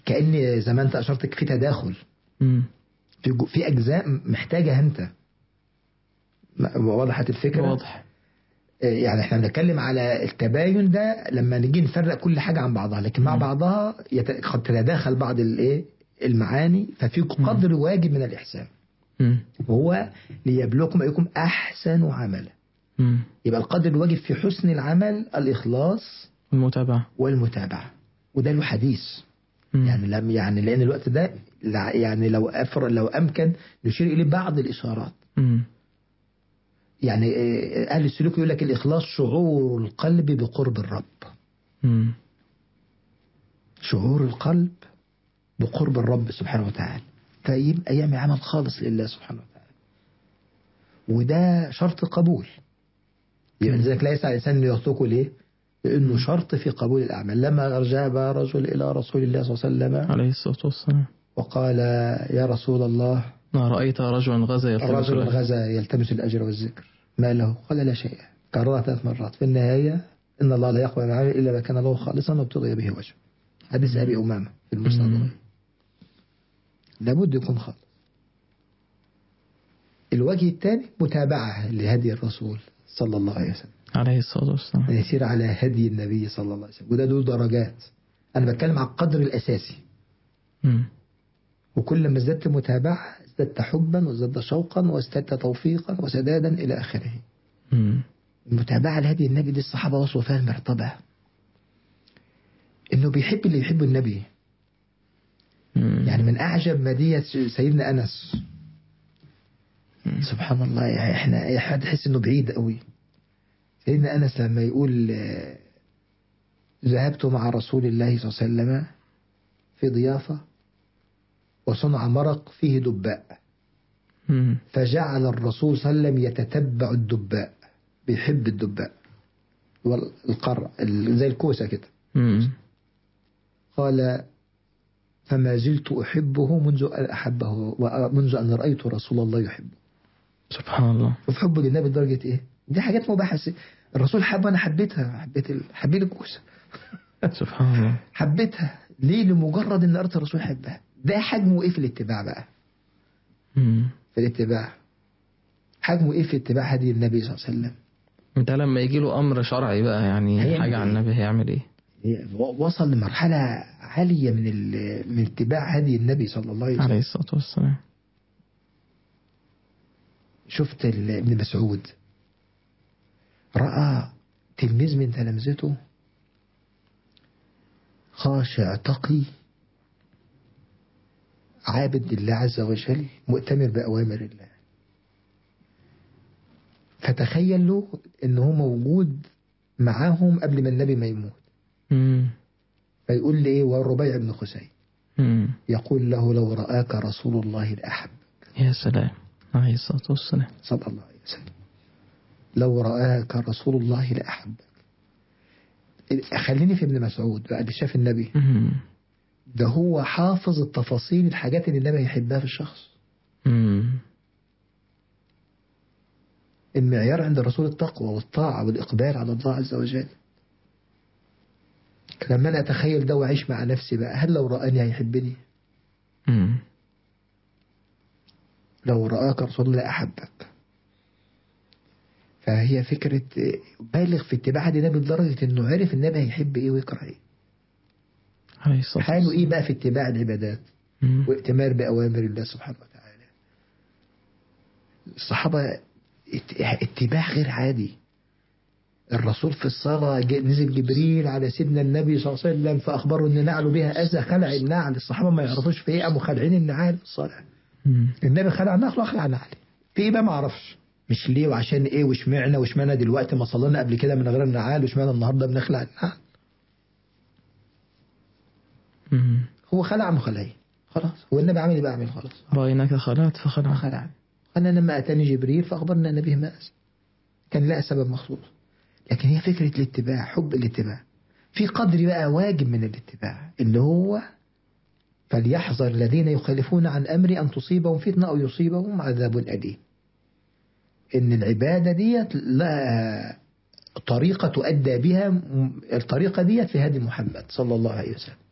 كأن زي ما انت اشرت في تداخل مم. في جو- في اجزاء محتاجه انت م- وضحت الفكره واضح آه، يعني احنا بنتكلم على التباين ده لما نيجي نفرق كل حاجه عن بعضها لكن مع مم. بعضها يت- قد تتداخل بعض الايه المعاني ففي قدر واجب من الاحسان مم. وهو ليبلوكم ايكم احسن عملا مم. يبقى القدر الواجب في حسن العمل الاخلاص المتابعة والمتابعه وده له حديث مم. يعني لم يعني لان الوقت ده لع- يعني لو أفر لو امكن نشير اليه بعض الاشارات مم. يعني آه، اهل السلوك يقول لك الاخلاص شعور القلب بقرب الرب مم. شعور القلب بقرب الرب سبحانه وتعالى فيبقى يعمل عمل خالص لله سبحانه وتعالى وده شرط قبول يعني لذلك لا يسعى الانسان انه يتركه ليه؟ لانه شرط في قبول الاعمال لما جاب رجل الى رسول الله صلى الله عليه وسلم عليه الصلاة والسلام وقال يا رسول الله ما رأيت رجلا غزا يلتمس الرجل الأجر. غزا يلتمس الأجر والذكر ما له قال لا شيء كررها ثلاث مرات في النهاية إن الله لا يقبل العمل إلا ما كان له خالصا وابتغي به وجهه حديث أبي أمامة في المسند مم. لابد يكون خالص الوجه الثاني متابعة لهدي الرسول صلى الله عليه وسلم عليه الصلاة والسلام أن يسير على هدي النبي صلى الله عليه وسلم وده دول درجات أنا بتكلم على القدر الأساسي مم. وكل ما ازددت متابعة ازددت حبا وازددت شوقا وازددت توفيقا وسدادا إلى آخره مم. المتابعة لهدي النبي دي الصحابة وصلوا فيها المرتبة إنه بيحب اللي يحبه النبي مم. يعني من أعجب ما دي سيدنا أنس مم. سبحان الله يعني إحنا إحنا تحس إنه بعيد قوي سيدنا أنس لما يقول آه، ذهبت مع رسول الله صلى الله عليه وسلم في ضيافة وصنع مرق فيه دباء مم. فجعل الرسول صلى الله عليه وسلم يتتبع الدباء بيحب الدباء والقرع ال- زي الكوسة كده مم. قال فما زلت أحبه منذ أن أحبه ومنذ أن رأيت رسول الله يحبه سبحان الله شوف حبه للنبي لدرجة إيه دي حاجات مباحة الرسول حب أنا حبيتها حبيت ال... حبيت الكوسة سبحان الله حبيتها ليه لمجرد أن رأيت الرسول حبها ده حجمه إيه في الاتباع بقى مم. في الاتباع حجمه إيه في اتباع هدي النبي صلى الله عليه وسلم ده لما يجي له أمر شرعي بقى يعني هيعمل حاجة عن إيه؟ النبي هيعمل إيه هي وصل لمرحلة عالية من ال... من اتباع هدي النبي صلى الله عليه وسلم عليه الصلاة والسلام شفت ال- ابن مسعود رأى تلميذ من تلامذته خاشع تقي عابد لله عز وجل مؤتمر بأوامر الله فتخيل له ان هو موجود معاهم قبل ما النبي ما يموت مم. فيقول لي ايه والربيع بن خثيم مم. يقول له لو رآك رسول الله لأحب يا سلام عليه الصلاة والسلام صلى الله عليه وسلم لو رآك رسول الله لأحبك خليني في ابن مسعود بقى اللي شاف النبي مم. ده هو حافظ التفاصيل الحاجات اللي النبي يحبها في الشخص مم. المعيار عند الرسول التقوى والطاعة والإقبال على الله عز وجل لما أنا أتخيل ده وأعيش مع نفسي بقى هل لو رآني هيحبني مم. لو رآك رسول الله أحبك فهي فكرة بالغ في اتباع هدي النبي لدرجة إنه عرف النبي هيحب إيه ويكره إيه عليه الصلاة حاله والسلام إيه بقى في اتباع العبادات مم. وائتمار بأوامر الله سبحانه وتعالى الصحابة ات- اتباع غير عادي الرسول في الصلاة ج- نزل جبريل على سيدنا النبي صلى الله عليه وسلم فأخبره أن نعله بها أذى خلع النعل الصحابة ما يعرفوش في إيه قاموا خالعين النعال في الصلاة مم. النبي خلع نعله أخلع نعلي في إيه بقى ما أعرفش مش ليه وعشان إيه واشمعنى واشمعنى دلوقتي ما صلينا قبل كده من غير النعال واشمعنى النهارده بنخلع النعل مم. هو خلع ما خلعين خلاص هو النبي عامل إيه بقى عامل خلاص رأيناك خلعت فخلع خلع أنا لما أتاني جبريل فأخبرنا أن به مأس كان لها سبب مخصوص لكن هي فكرة الاتباع حب الاتباع في قدر بقى واجب من الاتباع اللي هو فليحذر الذين يخالفون عن أمري أن تصيبهم فتنة أو يصيبهم عذاب أليم إن العبادة ديت لا طريقة تؤدى بها الطريقة ديت في هدي محمد صلى الله عليه وسلم